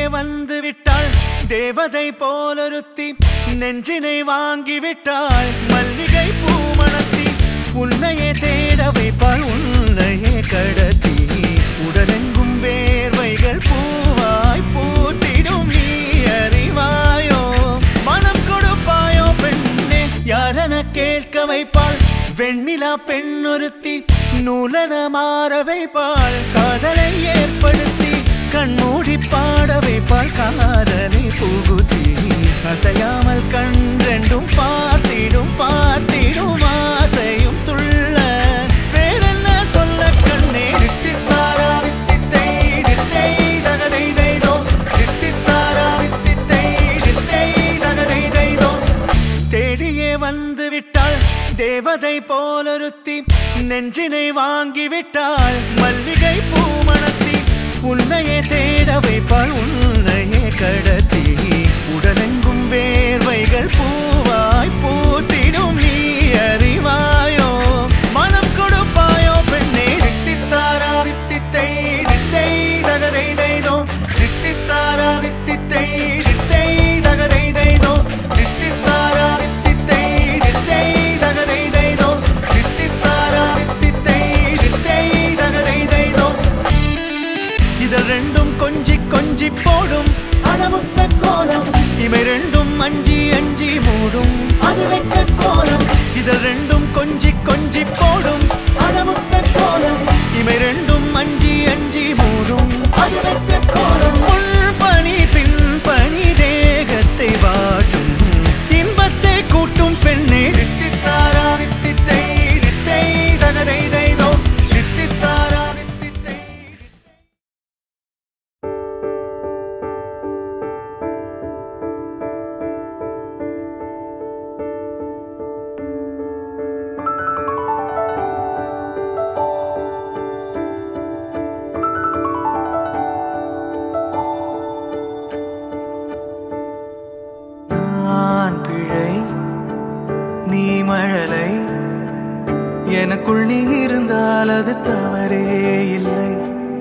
தேடியே வந்து விட்டாள் தேவதை போலொருத்தி நெஞ்சினை வாங்கி விட்டாள் மல்லிகை பூமணத்தி உன்னையே தேட வைப்பாள் உன்னையே கடத்தி உடலெங்கும் வேர்வைகள் பூவாய் பூத்திடும் நீ அறிவாயோ மனம் கொடுப்பாயோ பெண்ணே யாரென கேட்க வைப்பாள் வெண்ணிலா பெண்ணொருத்தி நூலன மாற வைப்பாள் காதலை ஏற்படுத்தி கண்மூடி பாட வைப்பாள் காதலை புகுத்தி அசையாமல் கண் ரெண்டும் பார்த்திடும் பார்த்திடும் ஆசையும் துள்ள வேறென்ன சொல்ல கண்ணே தித்தித்தாரா தித்தித்தை தித்தை தகதை தைதோ தித்தித்தாரா தித்தித்தை தித்தை தகதை தைதோ தேடியே வந்து விட்டாள் தேவதை போலொருத்தி நெஞ்சினை வாங்கி விட்டாள் மல்லிகை பூமணத்தி உன்னையே தேட வைப்பாள் உன்னையே கடத்தி உடலெங்கும் வேர்வைகள் பூவாய் பூத்திடும் நீ அறிவாயோ மனம் கொடுப்பாயோ பெண்ணே தித்தித்தாரா தித்தித்தை தித்தை தகதை தைதோ தித்தித்தாரா தித்தித்தை தித்தை தகதை தைதோ தித்தித்தாரா தித்தித்தை தித்தை தகதை தைதோ தித்தித்தாரா தித்தித்தை தித்தை தகதை தைதோ இதழ் ரெண்டும் கொஞ்சி கொஞ்சி போடும் அடமுத்த கோலம் இவை ரெண்டும் அஞ்சி அஞ்சி மூடும் அது வெக்க கோலம் இதழ் ரெண்டும் கொஞ்சி கொஞ்சி போடும் அடமுத்த கோலம் இவை ரெண்டும் அஞ்சி அஞ்சி மூடும் அது வெக்க கோலம் முன் பனி பின் பனி தேகத்தை வாட்டும் இன்பத்தை கூட்டும் பெண்ணே தித்தித்தாரா தித்தித்தை தித்தை தகதை தைதோ தித்தித்தாரா தித்தித்தை நான் பிழை நீ மழலை எனக்குள் நீ இருந்தால் அது தவறே இல்லை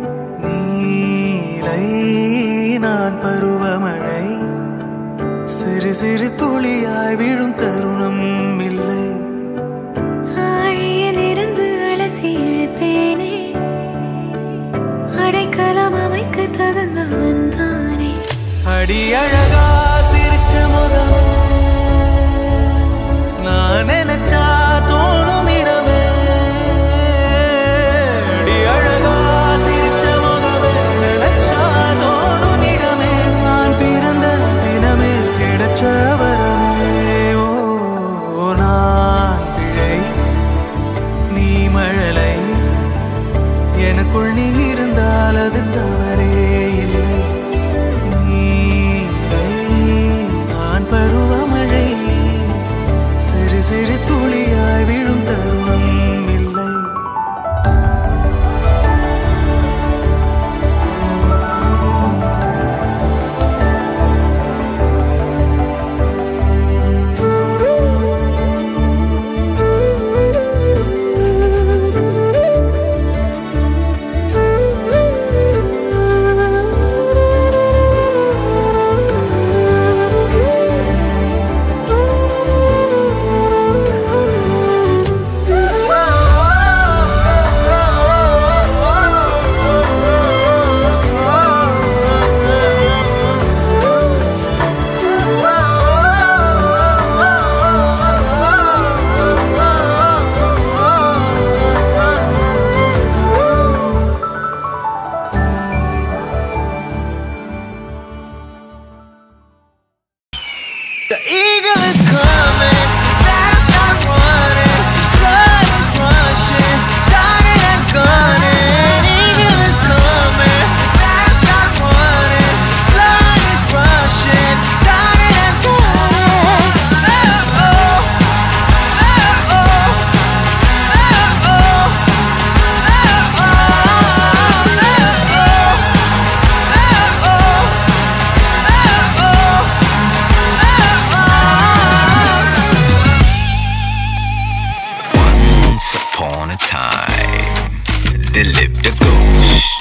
நீலை நான் பருவமழை சிறு சிறு துளியாய் விழும் தருணம் இல்லை ஆழியிலிருந்து அலசி இழுத்தேனே அடைக்கலம் அமைக்க தகுந்தவன் தானே அடி அழகா சிரிச்ச முகமே நான் நினைச்சா தோணும் இடமே அடி அழகா சிரிச்ச முகமே நினைச்சா தோணும் இடமே நான் பிறந்த தினமே கிடைச்ச வரமே ஓ நான் பிழை நீ மழலை எனக்குள் நீ இருந்தால் அது தவறே இல்லை நீரை நான் பருவமழை சிறு சிறு துளியாய் விழும் தருணம் இல்லை The eagle is coming, better start running. His blood is rushing, started and gunning. Eagle is coming, better start running. His blood is rushing, started and gunning. Oh oh, oh oh, oh oh, oh oh, oh oh, oh oh. Once upon a time, there lived a ghost.